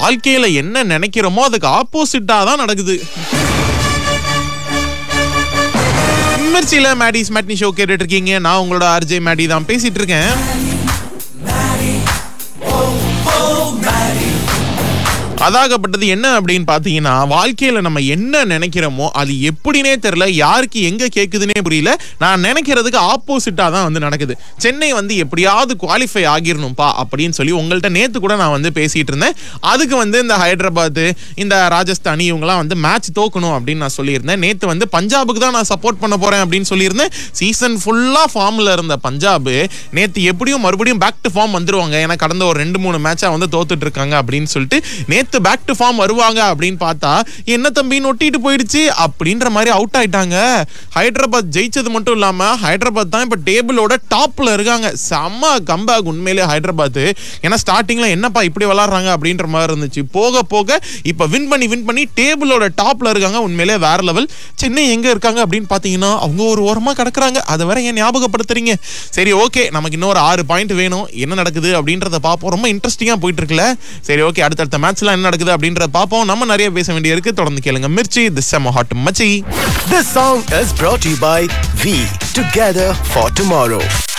வாழ்க்கையில என்ன நினைக்கிறோமோ அதுக்கு ஆப்போசிட்டா தான் நடக்குது மிர்ச்சியில மேடிஸ் மேட்னி ஷோ கேட்டுட்டு இருக்கீங்க நான் உங்களோட ஆர்ஜே மேடி தான் பேசிட்டு இருக்கேன் அதாகப்பட்டது என்ன அப்படின்னு பார்த்தீங்கன்னா வாழ்க்கையில நம்ம என்ன நினைக்கிறோமோ அது எப்படினே தெரியல யாருக்கு எங்க கேக்குதுன்னே புரியல நான் நினைக்கிறதுக்கு ஆப்போசிட்டா தான் வந்து நடக்குது சென்னை வந்து எப்படியாவது குவாலிஃபை ஆகிரணும்ப்பா அப்படின்னு சொல்லி உங்கள்ட்ட நேத்து கூட நான் வந்து பேசிட்டு இருந்தேன் அதுக்கு வந்து இந்த ஹைதராபாத் இந்த ராஜஸ்தானி இவங்கலாம் வந்து மேட்ச் தோக்கணும் அப்படின்னு நான் சொல்லியிருந்தேன் நேத்து வந்து பஞ்சாபுக்கு தான் நான் சப்போர்ட் பண்ண போறேன் அப்படின்னு சொல்லியிருந்தேன் சீசன் ஃபுல்லா ஃபார்ம்ல இருந்த பஞ்சாப் நேத்து எப்படியும் மறுபடியும் பேக் டு ஃபார்ம் வந்துருவாங்க ஏன்னா கடந்த ஒரு ரெண்டு மூணு மேட்சா வந்து தோத்துட்டு இருக்காங்க அப்படின்னு சொல்லிட்டு நேத்து பேக் டு ஃபார்ம் வருவாங்க அப்படின்னு பார்த்தா என்ன தம்பி நொட்டிட்டு போயிடுச்சு அப்படின்ற மாதிரி அவுட் ஆயிட்டாங்க ஹைதராபாத் ஜெயிச்சது மட்டும் இல்லாம ஹைதராபாத் தான் இப்ப டேபிளோட டாப்ல இருக்காங்க செம்ம கம்பேக் உண்மையிலே ஹைதராபாத் ஏன்னா ஸ்டார்டிங்ல என்னப்பா இப்படி விளாடுறாங்க அப்படின்ற மாதிரி இருந்துச்சு போக போக இப்ப வின் பண்ணி வின் பண்ணி டேபிளோட டாப்ல இருக்காங்க உண்மையிலே வேற லெவல் சென்னை எங்க இருக்காங்க அப்படின்னு பாத்தீங்கன்னா அவங்க ஒரு ஓரமா கிடக்குறாங்க அதை வேற ஏன் ஞாபகப்படுத்துறீங்க சரி ஓகே நமக்கு இன்னொரு ஆறு பாயிண்ட் வேணும் என்ன நடக்குது அப்படின்றத பார்ப்போம் ரொம்ப இன்ட்ரெஸ்டிங்கா போயிட்டு இருக்குல்ல சரி ஓகே அடுத்தடுத்த மேட்ச்லாம் என்ன நடக்குது அப்படின்றத பார்ப்போம் நம்ம நிறைய பேச வேண்டிய இருக்கு தொடர்ந்து கேளுங்க மிர்ச்சி திஸ் செம்ம ஹாட் மச்சி This song is brought to you by V Together for Tomorrow.